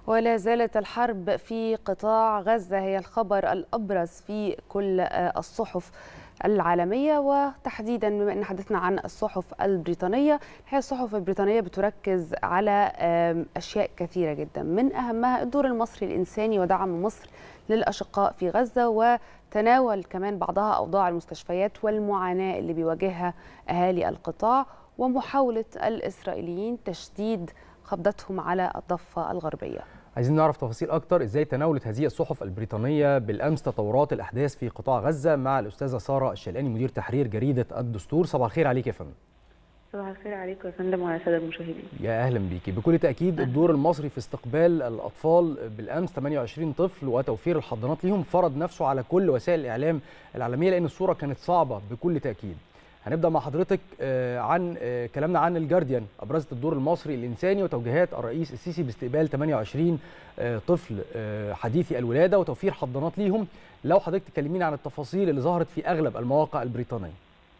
ولا زالت الحرب في قطاع غزة هي الخبر الأبرز في كل الصحف العالمية وتحديدا بما أن حدثنا عن الصحف البريطانية هي الصحف البريطانية بتركز على أشياء كثيرة جدا من أهمها الدور المصري الإنساني ودعم مصر للأشقاء في غزة وتناول كمان بعضها أوضاع المستشفيات والمعاناة اللي بيواجهها أهالي القطاع ومحاولة الإسرائيليين تشديد قبضتهم على الضفة الغربية عايزين نعرف تفاصيل اكتر ازاي تناولت هذه الصحف البريطانيه بالامس تطورات الاحداث في قطاع غزه مع الاستاذه ساره الشلقاني مدير تحرير جريده الدستور صباح الخير عليك يا فندم صباح الخير عليكم يا فندم وعلى الساده المشاهدين يا اهلا بيكي بكل تاكيد الدور المصري في استقبال الاطفال بالامس 28 طفل وتوفير الحضانات ليهم فرض نفسه على كل وسائل الاعلام العالميه لان الصوره كانت صعبه بكل تاكيد هنبدا مع حضرتك عن كلامنا عن الجارديان ابرزت الدور المصري الانساني وتوجيهات الرئيس السيسي باستقبال 28 طفل حديثي الولاده وتوفير حضانات ليهم لو حضرتك تكلمينا عن التفاصيل اللي ظهرت في اغلب المواقع البريطانيه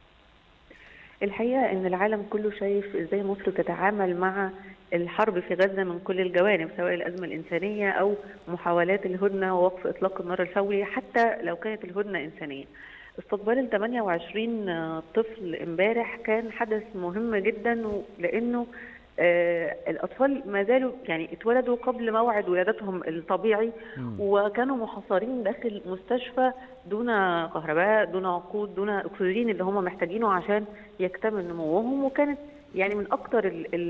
الحقيقه ان العالم كله شايف ازاي مصر تتعامل مع الحرب في غزه من كل الجوانب سواء الازمه الانسانيه او محاولات الهدنه ووقف اطلاق النار الفوري حتى لو كانت الهدنه انسانيه استقبال ال 28 طفل امبارح كان حدث مهم جدا لانه آه الاطفال ما زالوا يعني اتولدوا قبل موعد ولادتهم الطبيعي م. وكانوا محاصرين داخل مستشفى دون كهرباء دون وقود دون اكسجين اللي هم محتاجينه عشان يكتمل نموهم وكانت يعني من اكثر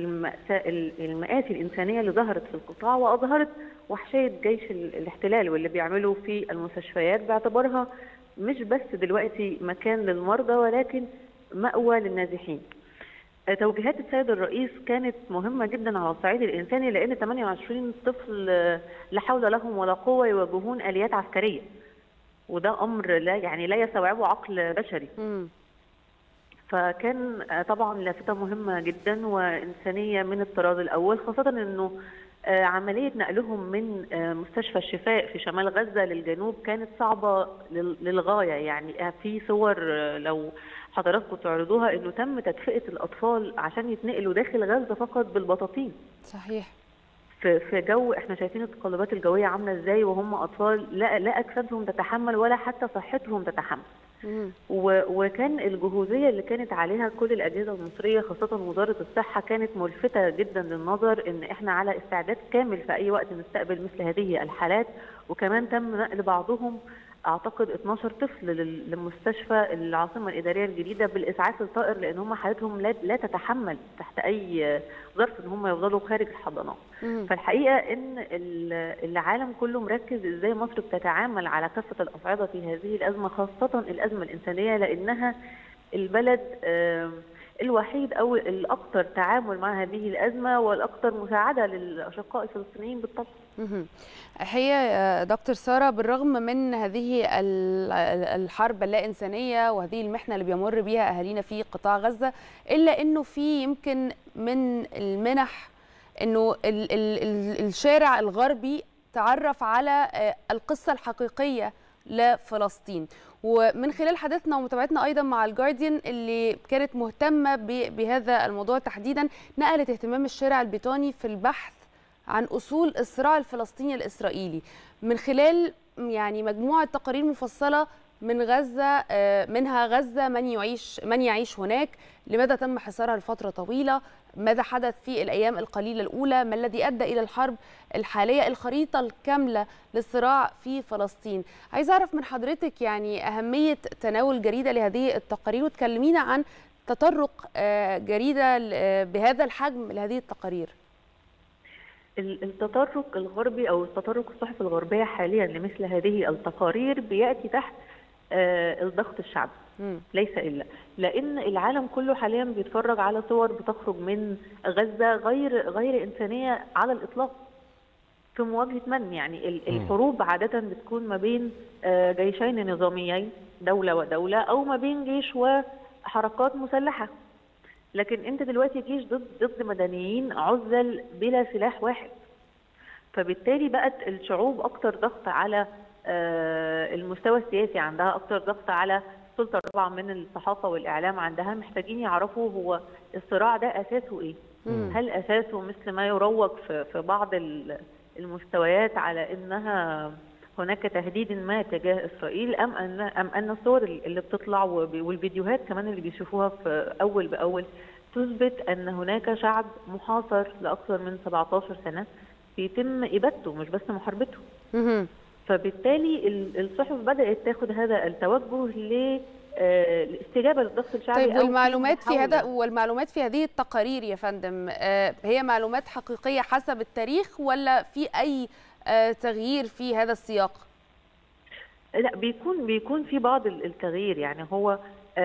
المآسي الانسانيه اللي ظهرت في القطاع واظهرت وحشيه جيش الاحتلال واللي بيعملوا في المستشفيات باعتبارها مش بس دلوقتي مكان للمرضى ولكن مأوى للنازحين. توجيهات السيد الرئيس كانت مهمه جدا على الصعيد الانساني لان 28 طفل لا حول لهم ولا قوه يواجهون اليات عسكريه. وده امر لا يعني لا يستوعبه عقل بشري. م. فكان طبعا لافته مهمه جدا وانسانيه من الطراز الاول خاصه انه عملية نقلهم من مستشفى الشفاء في شمال غزة للجنوب كانت صعبة للغاية يعني في صور لو حضراتكم تعرضوها انه تم تدفئة الأطفال عشان يتنقلوا داخل غزة فقط بالبطاطين صحيح في في جو احنا شايفين التقلبات الجويه عامله ازاي وهم اطفال لا لا اجسادهم تتحمل ولا حتى صحتهم تتحمل. وكان الجهوزيه اللي كانت عليها كل الاجهزه المصريه خاصه وزاره الصحه كانت ملفته جدا للنظر ان احنا على استعداد كامل في اي وقت نستقبل مثل هذه الحالات وكمان تم نقل بعضهم اعتقد 12 طفل لمستشفى العاصمه الاداريه الجديده بالاسعاف الطائر لان هم حالتهم لا, لا تتحمل تحت اي ظرف ان هم يفضلوا خارج الحضانات. فالحقيقه ان العالم كله مركز ازاي مصر بتتعامل على كافه الاصعده في هذه الازمه خاصه الازمه الانسانيه لانها البلد الوحيد او الاكثر تعامل مع هذه الازمه والاكثر مساعده للاشقاء الفلسطينيين بالطبع. هي دكتور ساره بالرغم من هذه الحرب اللا انسانيه وهذه المحنه اللي بيمر بيها اهالينا في قطاع غزه الا انه في يمكن من المنح انه ال ال الشارع الغربي تعرف على القصه الحقيقيه لفلسطين ومن خلال حديثنا ومتابعتنا ايضا مع الجارديان اللي كانت مهتمه بهذا الموضوع تحديدا نقلت اهتمام الشارع البريطاني في البحث عن اصول الصراع الفلسطيني الاسرائيلي من خلال يعني مجموعه تقارير مفصله من غزه منها غزه من يعيش من يعيش هناك لماذا تم حصارها لفتره طويله ماذا حدث في الايام القليله الاولى ما الذي ادى الى الحرب الحاليه الخريطه الكامله للصراع في فلسطين عايز اعرف من حضرتك يعني اهميه تناول جريده لهذه التقارير وتكلمينا عن تطرق جريده بهذا الحجم لهذه التقارير التطرق الغربي او التطرق الصحف الغربيه حاليا لمثل هذه التقارير بياتي تحت الضغط الشعبي ليس الا لان العالم كله حاليا بيتفرج على صور بتخرج من غزه غير غير انسانيه على الاطلاق في مواجهه من يعني الحروب عاده بتكون ما بين جيشين نظاميين دوله ودوله او ما بين جيش وحركات مسلحه لكن انت دلوقتي جيش ضد ضد مدنيين عزل بلا سلاح واحد فبالتالي بقت الشعوب اكتر ضغط على المستوى السياسي عندها اكتر ضغط على السلطه طبعا من الصحافه والاعلام عندها محتاجين يعرفوا هو الصراع ده اساسه ايه؟ مم. هل اساسه مثل ما يروج في, في بعض المستويات على انها هناك تهديد ما تجاه اسرائيل ام ان ام ان الصور اللي بتطلع والفيديوهات كمان اللي بيشوفوها في اول باول تثبت ان هناك شعب محاصر لاكثر من 17 سنه بيتم ابادته مش بس محاربته. فبالتالي الصحف بدات تاخد هذا التوجه ل الاستجابه للضغط الشعبي طيب والمعلومات في هذا والمعلومات في هذه التقارير يا فندم هي معلومات حقيقيه حسب التاريخ ولا في اي تغيير في هذا السياق؟ لا بيكون بيكون في بعض التغيير يعني هو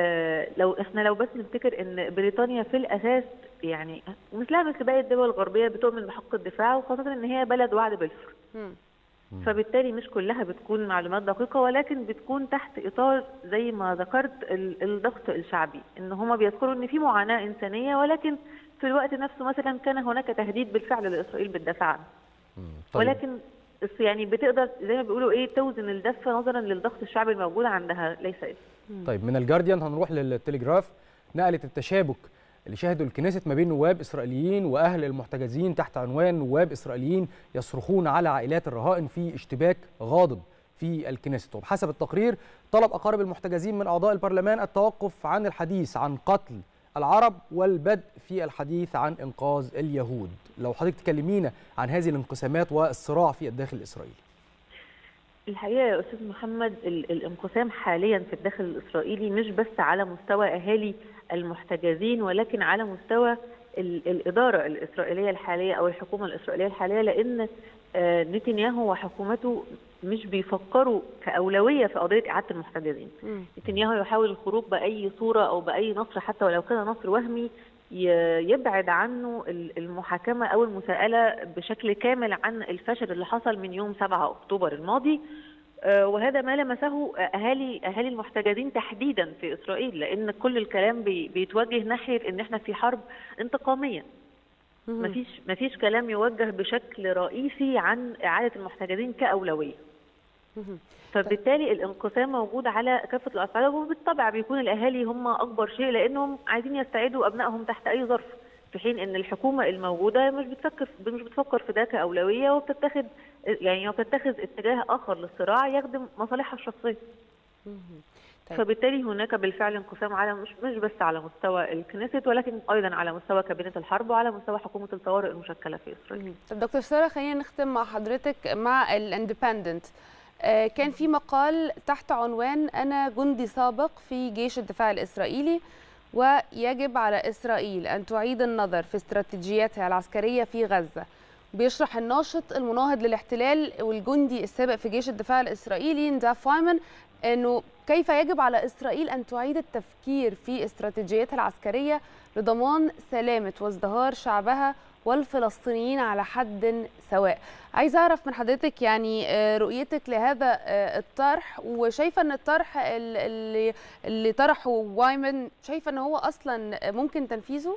لو احنا لو بس نفتكر ان بريطانيا في الاساس يعني مثلها مثل باقي الدول الغربيه بتؤمن بحق الدفاع وخاصه ان هي بلد وعد بالفر. فبالتالي مش كلها بتكون معلومات دقيقه ولكن بتكون تحت اطار زي ما ذكرت الضغط الشعبي ان هم بيذكروا ان في معاناه انسانيه ولكن في الوقت نفسه مثلا كان هناك تهديد بالفعل لاسرائيل بالدفاع عنه. طيب. ولكن يعني بتقدر زي ما بيقولوا ايه توزن الدفه نظرا للضغط الشعبي الموجود عندها ليس إيه. طيب من الجارديان هنروح للتليجراف نقلت التشابك اللي شهدوا الكنيست ما بين نواب اسرائيليين واهل المحتجزين تحت عنوان نواب اسرائيليين يصرخون على عائلات الرهائن في اشتباك غاضب في الكنيست وبحسب التقرير طلب اقارب المحتجزين من اعضاء البرلمان التوقف عن الحديث عن قتل العرب والبدء في الحديث عن انقاذ اليهود لو حضرتك تكلمينا عن هذه الانقسامات والصراع في الداخل الاسرائيلي الحقيقه يا استاذ محمد الانقسام حاليا في الداخل الاسرائيلي مش بس على مستوى اهالي المحتجزين ولكن على مستوى الاداره الاسرائيليه الحاليه او الحكومه الاسرائيليه الحاليه لان نتنياهو وحكومته مش بيفكروا كاولويه في قضيه اعاده المحتجزين. نتنياهو يحاول الخروج باي صوره او باي نصر حتى ولو كان نصر وهمي يبعد عنه المحاكمه او المساءله بشكل كامل عن الفشل اللي حصل من يوم 7 اكتوبر الماضي وهذا ما لمسه اهالي اهالي المحتجزين تحديدا في اسرائيل لان كل الكلام بيتوجه ناحيه ان احنا في حرب انتقاميه مفيش مفيش كلام يوجه بشكل رئيسي عن اعاده المحتجزين كاولويه فبالتالي الانقسام موجود على كافه الاصعده وبالطبع بيكون الاهالي هم اكبر شيء لانهم عايزين يستعيدوا ابنائهم تحت اي ظرف في حين ان الحكومه الموجوده مش بتفكر مش بتفكر في ده كاولويه وبتتخذ يعني وبتتخذ اتجاه اخر للصراع يخدم مصالحها الشخصيه. طيب. فبالتالي هناك بالفعل انقسام على مش مش بس على مستوى الكنيست ولكن ايضا على مستوى كابينه الحرب وعلى مستوى حكومه الطوارئ المشكله في اسرائيل. طب دكتور ساره خلينا نختم مع حضرتك مع الاندبندنت كان في مقال تحت عنوان انا جندي سابق في جيش الدفاع الاسرائيلي ويجب على اسرائيل ان تعيد النظر في استراتيجياتها العسكريه في غزه. بيشرح الناشط المناهض للاحتلال والجندي السابق في جيش الدفاع الاسرائيلي نداف فايمن انه كيف يجب على اسرائيل ان تعيد التفكير في استراتيجيتها العسكريه لضمان سلامه وازدهار شعبها والفلسطينيين على حد سواء. عايزه اعرف من حضرتك يعني رؤيتك لهذا الطرح وشايفه ان الطرح اللي اللي طرحه وايمن شايفه ان هو اصلا ممكن تنفيذه؟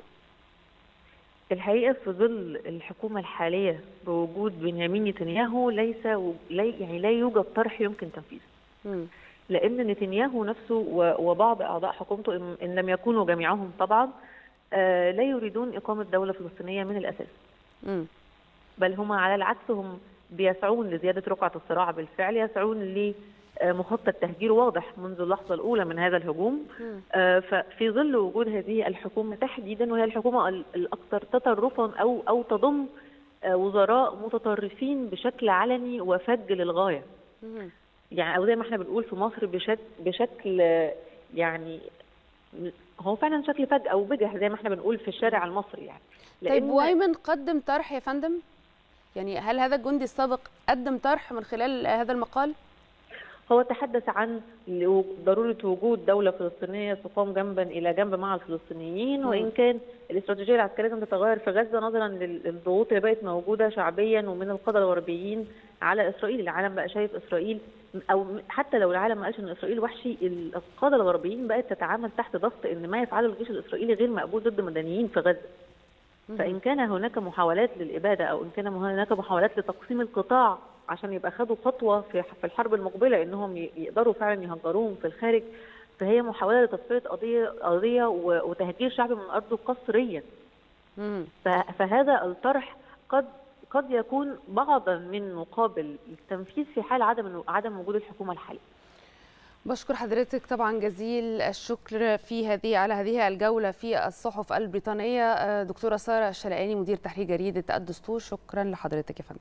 الحقيقه في ظل الحكومه الحاليه بوجود بنيامين نتنياهو ليس يعني لا يوجد طرح يمكن تنفيذه. لان نتنياهو نفسه وبعض اعضاء حكومته ان لم يكونوا جميعهم طبعا لا يريدون اقامه دوله فلسطينيه من الاساس. م. بل هم على العكس هم بيسعون لزياده رقعه الصراع بالفعل يسعون لمخطط تهجير واضح منذ اللحظه الاولى من هذا الهجوم ففي ظل وجود هذه الحكومه تحديدا وهي الحكومه الاكثر تطرفا او او تضم وزراء متطرفين بشكل علني وفج للغايه يعني او زي ما احنا بنقول في مصر بشكل بشكل يعني هو فعلا شكل فج او بجح زي ما احنا بنقول في الشارع المصري يعني طيب وايمن قدم طرح يا فندم يعني هل هذا الجندي السابق قدم طرح من خلال هذا المقال هو تحدث عن ضروره وجود دوله فلسطينيه تقام جنبا الى جنب مع الفلسطينيين وان كان الاستراتيجيه العسكريه لازم تتغير في غزه نظرا للضغوط اللي بقت موجوده شعبيا ومن القاده الغربيين على اسرائيل العالم بقى شايف اسرائيل او حتى لو العالم ما قالش ان اسرائيل وحشي القاده الغربيين بقت تتعامل تحت ضغط ان ما يفعله الجيش الاسرائيلي غير مقبول ضد مدنيين في غزه فان كان هناك محاولات للاباده او ان كان هناك محاولات لتقسيم القطاع عشان يبقى خدوا خطوه في في الحرب المقبله انهم يقدروا فعلا يهجروهم في الخارج فهي محاوله لتصفيه قضيه قضيه وتهجير شعب من ارضه قسريا فهذا الطرح قد قد يكون بعضا من مقابل التنفيذ في حال عدم عدم وجود الحكومه الحاليه. بشكر حضرتك طبعا جزيل الشكر في هذه على هذه الجوله في الصحف البريطانيه دكتوره ساره الشلقاني مدير تحرير جريده الدستور شكرا لحضرتك يا فندم